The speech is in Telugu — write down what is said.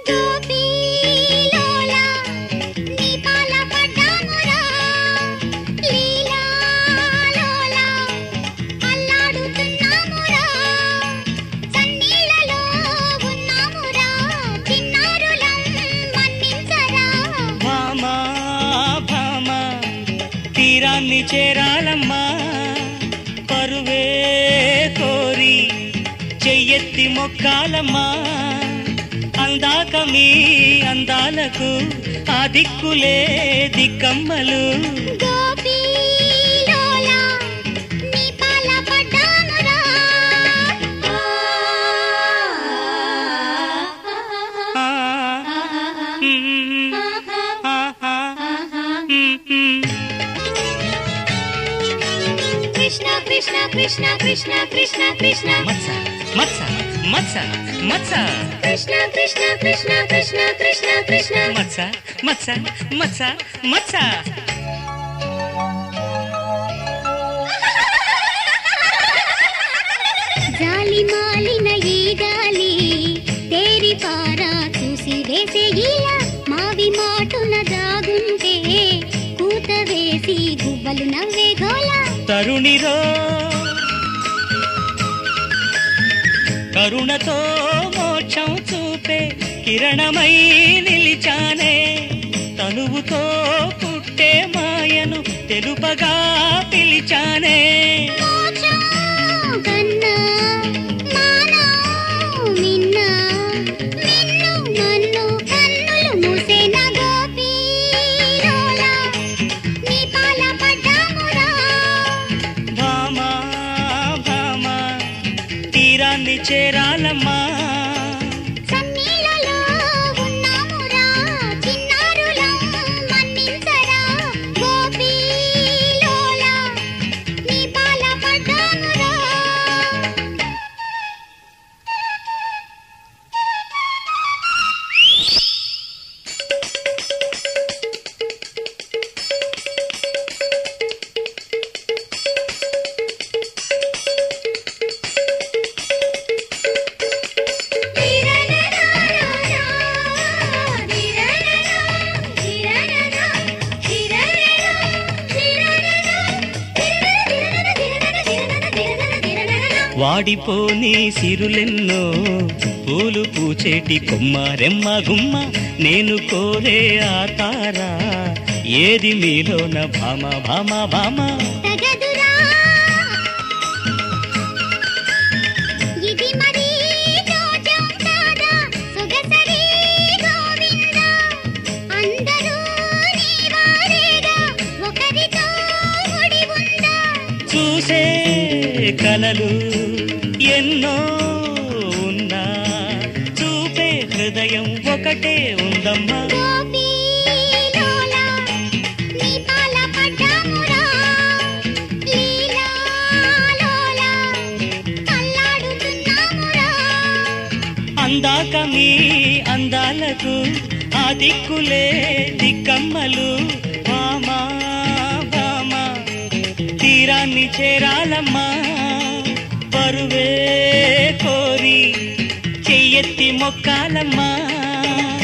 గోపీలోలా నీ పాల పడ్డామురా లీలాలోలా అల్లాడుతున్నామురా సన్నీళ్ళలో ఉన్నామురా చిన్నారులం మన్నించరా భామా భామా తీరాన్ని చేరాలమ్మా పరువే కోరి చెయ్యెత్తి మొక్కాలమ్మా అందాక మీ అందాలకు ఆ దిక్కులే దిక్కమ్మలు గోపీలోలా నీ పాల పడ్డామురా ఆ, మ్మ్, ఆహా, మ్మ్. కృష్ణ కృష్ణ కృష్ణ కృష్ణ కృష్ణ కృష్ణ మత్స మత్స మత్స మత్స కృష్ణ కృష్ణ కృష్ణ కృష్ణ కృష్ణ కృష్ణ మత్స మత్స మత్స మత్స జాలి మాలిన ఈ గాలి తేరి పారా చూసి వేసే ఇలా మావి మాటున దాగుంటే కూత వేసి గువ్వలు నవ్వే గోలా తరుణిరో కరుణతో మోక్షం చూపే కిరణమై నిలిచానే తనువుతో పుట్టే మాయను తెలుపగా పిలిచానే మోక్షం కన్నా మానా మిన్న నిన్ను నన్ను కన్నులు మూసేన గోపీలోలా నీ పాల పడ్డామురా భామా భామా తీరాన్ని చేరాలమ్మా సన్నీలలో ఉన్నామురా చిన్నారులం మన్నించరా గోపీలోలా నీ పాల పడ్డామురా వాడిపోని సిరులెన్నో పూలు పూచేటి కొమ్మ రెమ్మ గుమ్మ నేను కోరే ఆ తారా ఏది మీలోన భామ భామ భామ తగదురా ఇది మరీ జోజం కాదా సొగసరి గోవింద అందరూ నీ వారేగా ఒకరితో ముడి ఉందా చూసే కలలు ఎన్నో ఉన్నా చూపే హృదయం ఒకటే ఉందమ్మా గోపీలోలా నీ పాల పడ్డామురా లీలాలోలా అల్లాడుతున్నామురా అందాక మీ అందాలకు ఆ దిక్కులే దిక్కమ్మలు భామా భామా తీరాన్ని చేరాలమ్మా పరువే కోరి చెయ్యెత్తి మొక్కాలమ్మా